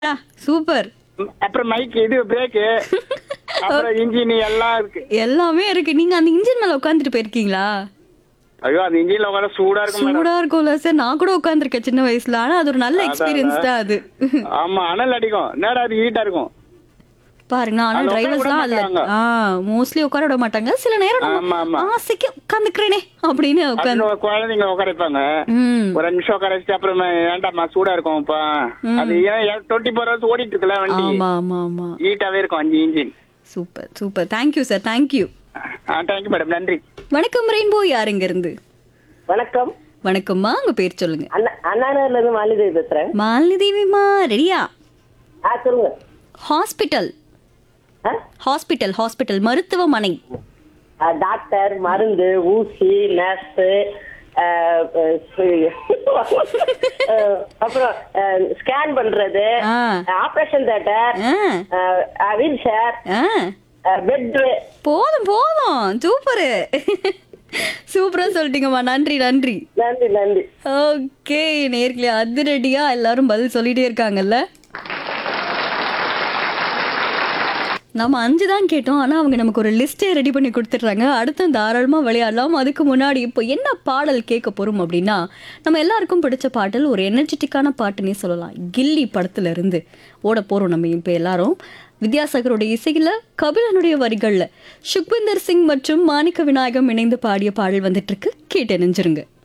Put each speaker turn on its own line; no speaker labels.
Super
அப்புறம் mic இது brake அப்புறம் இன்ஜின் எல்லாம் இருக்கு
எல்லாமே இருக்கு நீங்க அந்த இன்ஜின் மேல உட்காந்துட்டு போயிருக்கீங்களா
ஐயோ அந்த இன்ஜின்ல உட்கார சூடா இருக்கும் மேடம்
சூடா இருக்கும்ல சார் நான் கூட உட்காந்துருக்கேன் சின்ன வயசுல ஆனா அது ஒரு நல்ல எக்ஸ்பீரியன்ஸ் தான் அது
ஆமா அனல் அடிக்கும் என்னடா அது ஹீட்டா இருக்கும்
பாருங்க ஆனா
அதுல உட்கார
டிரைவர்ஸ்லாம்
விட
இல்ல
மாட்டாங்க.
ஆ மோஸ்ட்லி உட்கார விட மாட்டாங்க சில நேரம்
ஆமா,
நம்ம
ஆமா.
ஆசைக்கு உட்காந்துக்கிறேனே அப்படின்னு உட்காந்து
அப்படின்னு குழந்தைங்க உட்கார வைப்பாங்க
ம்
ஒரு ரெண்டு நிமிஷம் உட்கார வச்சுட்டு அப்புறமா ஏன்டாமா சூடா இருக்கும் இப்ப அது ஏன் டுவெண்ட்டி ஃபோர் ஹவர்ஸ் ஓடிட்டு இருக்குல்ல வண்டி
ஆமா ஆமா ஆமா
ஹீட்டாவே இருக்கும் அஞ்சு engine
super super thank you sir thank you
ah thank you madam நன்றி
வணக்கம் ரெயின்போ யாருங்க இருந்து
வணக்கம்
வணக்கம்மா உங்க பேர் சொல்லுங்க
அண்ணா அண்ணாநகர்ல இருந்து மாலிதேவி பேசுறேன்
மாலினி தேவிமா ரெடியா
ஆ சொல்லுங்க
ஹாஸ்பிட்டல்
ஆ?
ஹாஸ்பிட்டல் ஹாஸ்பிட்டல் மருத்துவமனை
ஆ, டாக்டர் மருந்து ஊசி நர்ஸ் அப்புறம் ஸ்கேன் பண்றது
ah.
Operation theatre
ah
wheel chair
ah
bed
போதும் போதும் சூப்பரு சூப்பரா சொல்லிட்டீங்கம்மா நன்றி நன்றி
நன்றி நன்றி
ஓகே நேர்களே அதிரடியா எல்லாரும் பதில் சொல்லிட்டே இருக்காங்கல்ல நம்ம அஞ்சு தான் கேட்டோம் ஆனால் அவங்க நமக்கு ஒரு லிஸ்ட்டே ரெடி பண்ணி கொடுத்துட்றாங்க அடுத்து தாராளமாக விளையாடலாம் அதுக்கு முன்னாடி இப்போ என்ன பாடல் கேட்க போகிறோம் அப்படின்னா நம்ம எல்லாருக்கும் பிடிச்ச பாடல் ஒரு எனர்ஜெட்டிக்கான பாட்டுன்னே சொல்லலாம் கில்லி படத்துல இருந்து ஓட போகிறோம் நம்ம இப்போ எல்லாரும் வித்யாசாகருடைய இசையில் கபிலனுடைய வரிகளில் சுக்விந்தர் சிங் மற்றும் மாணிக்க விநாயகம் இணைந்து பாடிய பாடல் வந்துட்டு இருக்கு கேட்டு நினைஞ்சிருங்க